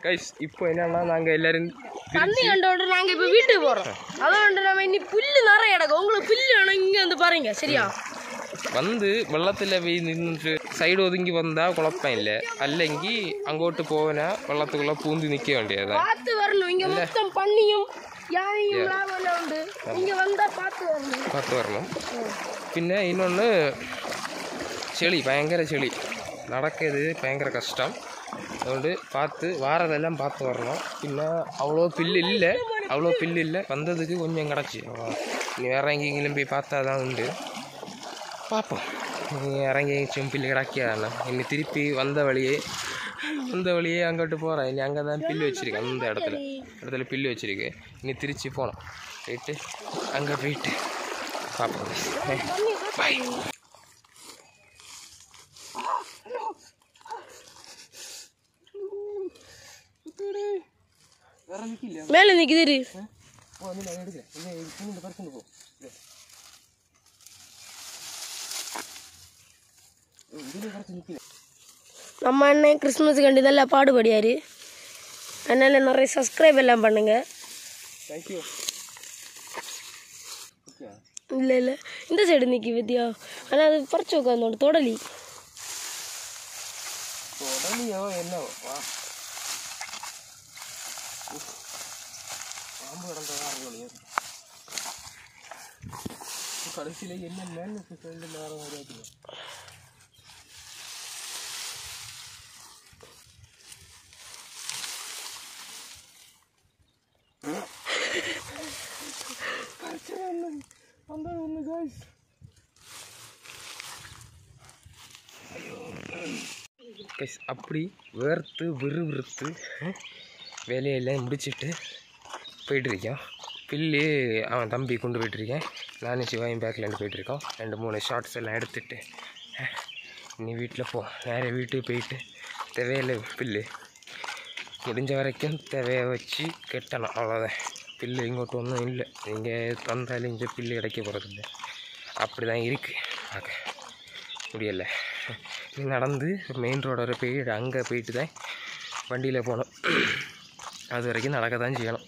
Guys இப்போ என்னன்னா நாங்கள் எல்லாரும் தண்ணி கண்டோட நாங்க இப்ப வீட்டுக்கு போறோம் அதோட நம்ம இனி புல்லு நிறைய கிடக்கும் உங்களுக்கு புல்லு வேணும் இங்க வந்து பாருங்க சரியா வந்து വെള്ളത്തിൽ പോയി നിന്നിട്ട് സൈഡ് ഒതുങ്ങി വന്നാൽ കുഴപ്പമില്ല അല്ലെങ്കിൽ അങ്ങോട്ട് പോകാനാ വെള്ളത്തുക്കുള്ള പൂന്തി നിൽக்க വേണ്ടിയതാ பார்த்து வரணும் இங்க மொத்தம் பண்ணியும் யானையும் லாபம் உண்டு இங்க வந்தா பார்த்து வரணும் പത്ത് വരണം പിന്നെ ഇന്നൊന്ന് ചെളി ഭയങ്കര ചെളി നടക്കത് ഭയങ്കര കഷ്ടം അതുകൊണ്ട് பார்த்து வாரதெல்லாம் பார்த்து வரணும் പിന്നെ அவ்வளோ பில்லு இல்லை அவ்வளோ பில்லு இல்லை வந்ததுக்கு கொஞ்சம் கிடச்சி இனி வேற எங்கேயும் போய் பார்த்தா தான் உண்டு பார்ப்போம் இனி இறங்கி செம்பில் கிடக்கியதானே இனி திருப்பி வந்த வழியே வந்த வழியே அங்கிட்டு போகிறேன் இனி அங்கே தான் பில்லு வச்சிருக்கேன் அந்த இடத்துல இடத்துல பில்லு வச்சிருக்கு இனி திருச்சி போனோம் போயிட்டு அங்கே போயிட்டு பார்ப்போம் பாய் வேற நிற்கலையா மேல நிக்குது இரு. ஓ நீ நான் எடுக்கிறேன் நீ இந்த பர்சன் போ இதுல பர்சன் நிற்கல நம்ம அண்ணன் கிறிஸ்மஸுக்கு இதெல்லாம் பாடுபடியாரு அதனால நிறைய சப்ஸ்கிரைப் எல்லாம் பண்ணுங்க தேங்க்யூ இல்ல இல்ல இந்த சைடு நிக்கி வித்தியா ஆனா அது பறிச்சு உட்காந்தோட தொடலி உடனேயோ என்ன வா பாம்பு கிடந்ததா அறியலையே கடைசியில் என்ன மேலே சொல்லி நேரம் வரையாது அந்த ஒன்று காய்ஸ் கைஸ் அப்படி வேர்த்து விறுவிறுத்து அஹ், வேலையெல்லாம் முடிச்சிட்டு போயிட்டுருக்கோம் பில்லு அவன் தம்பி கொண்டு போயிட்டுருக்கேன் நானும் சிவாயும் பேக்கில் ரெண்டு போயிட்டுருக்கோம் ரெண்டு மூணு ஷார்ட்ஸ் எல்லாம் எடுத்துட்டு அஹ், இனி வீட்டில் போ நேராக வீட்டுக்கு போயிட்டு தேவையில்லை பில்லு முடிஞ்ச வரைக்கும் தேவையை வச்சு கெட்டணும் அவ்வளோதான் பில்லு இங்கோட்டு ஒன்றும் இல்லை நீங்கள் தந்தாலும் இங்கே பில்லு கிடைக்க போகிறதில்ல அப்படி தான் இருக்குது பார்க்க முடியலை நீ நடந்து மெயின் ரோடு வரை போய் அங்கே போயிட்டு தான் வண்டியில் போகணும் அது வரைக்கும் நடக்க தான் செய்யணும்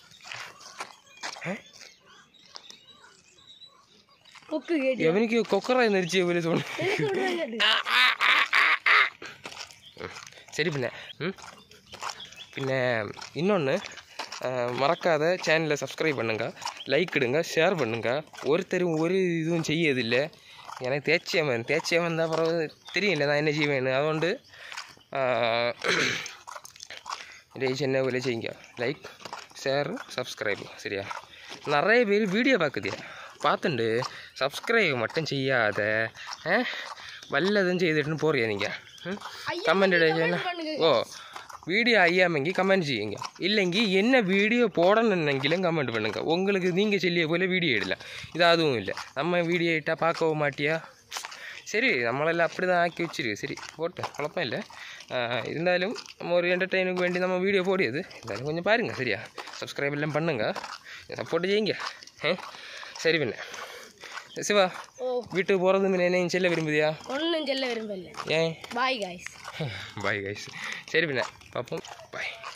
கொக்கு கேட்டு எவனுக்கு கொக்கரா நெரிச்சி പോലെ തോന്നുന്നു சரி பின்ன ம் പിന്നെ இன்னொன்று மறக்காத சேனலை சப்ஸ்கிரைப் பண்ணுங்க லைக் இடுங்க ஷேர் பண்ணுங்க ஒருத்தரும் ஒரு இதுவும் செய்யதில்லை எனக்கு தேய்ச்சியவன் தேய்ச்சியவன் தான் பிறகு தெரியல நான் என்ன செய்வேன்னு അതുകൊണ്ട് இதே சின்ன പോലെ செய்யுங்க லைக் ஷேர் சப்ஸ்கிரைப் சரியா நிறைய பேர் வீடியோ பார்க்குதியா பார்த்துண்டு சப்ஸ்கிரைப் மட்டும் செய்யாத ஆ? வல்லதும் ചെയ്തിട്ടും പോറിയാ നിങ്ങൾ കമൻ്റ് ഇടുക ഓ வீடியோ ஐயாமங்கி கமெண்ட் செய்யுங்க இல்லைங்கி என்ன வீடியோ போடணுன்னுங்கிலும் கமெண்ட் பண்ணுங்க உங்களுக்கு நீங்கள் சொல்லிய போல வீடியோ இடலாம் இது அதுவும் இல்லை நம்ம வீடியோ இட்டால் பார்க்கவும் மாட்டியா சரி നമ്മളെല്ലാം அப்படி தான் ஆக்கி வச்சிருக்கு சரி போட்டு குழப்பம் இல்லை இருந்தாலும் நம்ம ஒரு என்டர்டெயினுக்கு வேண்டி நம்ம வீடியோ போடியது இருந்தாலும் கொஞ்சம் பாருங்க சரியா சப்ஸ்கிரைப் எல்லாம் பண்ணுங்க சப்போர்ட் செய்யுங்க ஆ? சரி பின்ன சிவா ஓ வீட்டுக்கு போகிறது பின்ன என்னையும் செல்ல விரும்புதியா ஒன்றும் செல்ல விரும்பல ஏன் பாய் காய்ஸ் பாய் கைஸ் சரி பின்ன பார்ப்போம் பாய்